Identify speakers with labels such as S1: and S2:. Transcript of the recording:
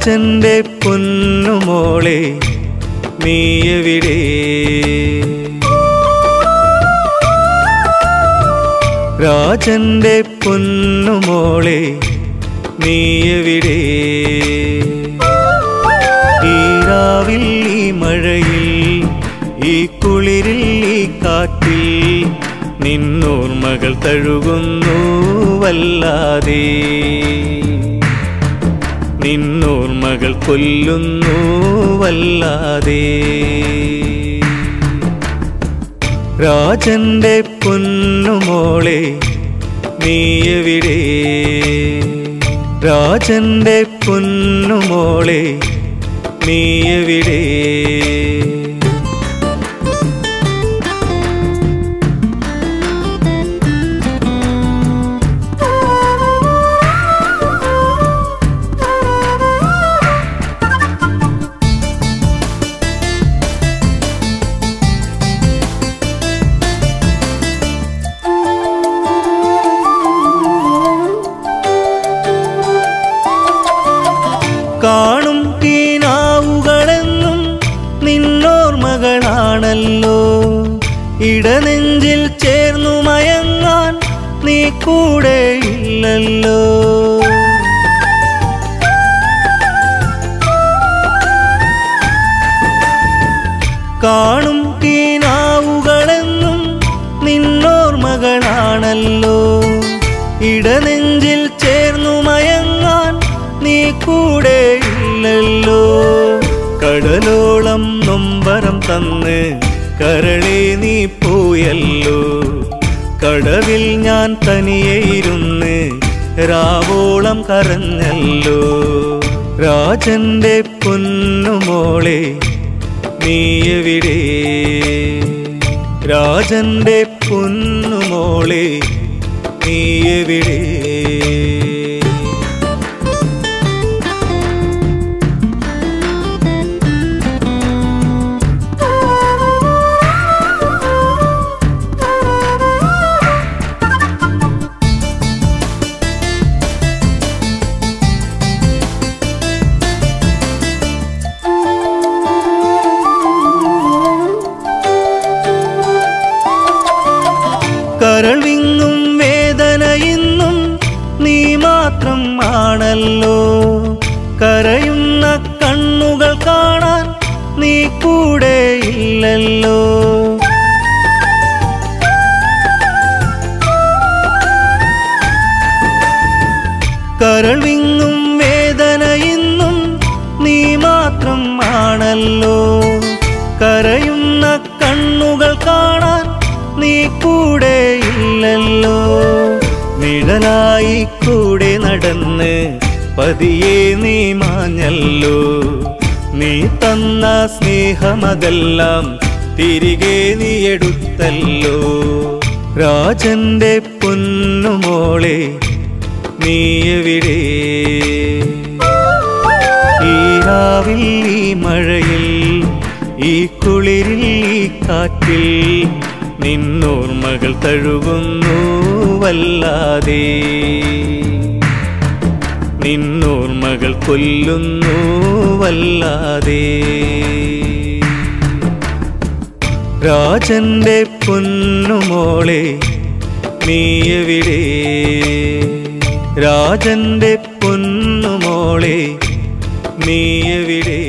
S1: രാജന്റെ പൊന്നുമോളെ നീ എവിടെ രാജന്റെ പൊന്നുമോളെ നീ എവിടെ ഈ രാവിൽ ഈ മഴയിൽ ഈ കുളിരിൽ ഈ കാറ്റിൽ നിന്നോർമകൾ തഴുകുന്നു വല്ലാതെ നിന്നോർമകൾ കൊല്ലുന്നു വല്ലാതെ രാജന്റെ പൊന്നുമോളെ നീ എവിടെ രാജന്റെ പൊന്നുമോളെ നീ എവിടെ കാണും കീനാവുകളെന്നും നിന്നോർമകളാണല്ലോ ഇടനെഞ്ചിൽ ചേർന്നു മയങ്ങാൻ നീ കൂടെ ഇല്ലല്ലോ കാണും കീനാവുകളെന്നും നിന്നോർമകളാണല്ലോ ഇടനെഞ്ചിൽ ചേർന്നു മയങ്ങാൻ നീ കൂടെ ഇല്ലല്ലോ കടലോളം നൊമ്പരം തന്ന് കരളെ നീ പോയല്ലോ കടവിൽ ഞാൻ തനിയെ ഇരുന്ന് രാവോളം കരഞ്ഞല്ലോ രാജന്റെ പൊന്നുമോളെ നീ എവിടെ രാജന്റെ പൊന്നുമോളെ നീ എവിടെ കരൾ വിങ്ങും വേദന ഇന്നും നീ മാത്രം ആണല്ലോ കരയുന്ന കണ്ണുകൾ കാണാൻ നീ കൂടെ ഇല്ലല്ലോ കരൾ വിങ്ങും വേദന ഇന്നും നീ മാത്രം ആണല്ലോ കരയുന്ന കണ്ണുകൾ കാണാൻ നീ കൂടെ ഇല്ലല്ലോ നിഴലായി കൂടെ നടന്ന് പതിയെ നീ മാഞ്ഞല്ലോ നീ തന്ന സ്നേഹമതെല്ലാം തിരികെ നീ എടുത്തല്ലോ രാജന്റെ പൊന്നുമോളെ നീ എവിടെ ഈ രാവിൽ ഈ മഴയിൽ ഈ കുളിരിൽ ഈ കാറ്റിൽ നിന്നോർമകൾ തഴുകുന്നു വല്ലാതെ നിന്നോർമകൾ കൊല്ലുന്നു വല്ലാതെ രാജന്റെ പൊന്നുമോളെ നീ എവിടെ രാജന്റെ പൊന്നുമോളെ നീ എവിടെ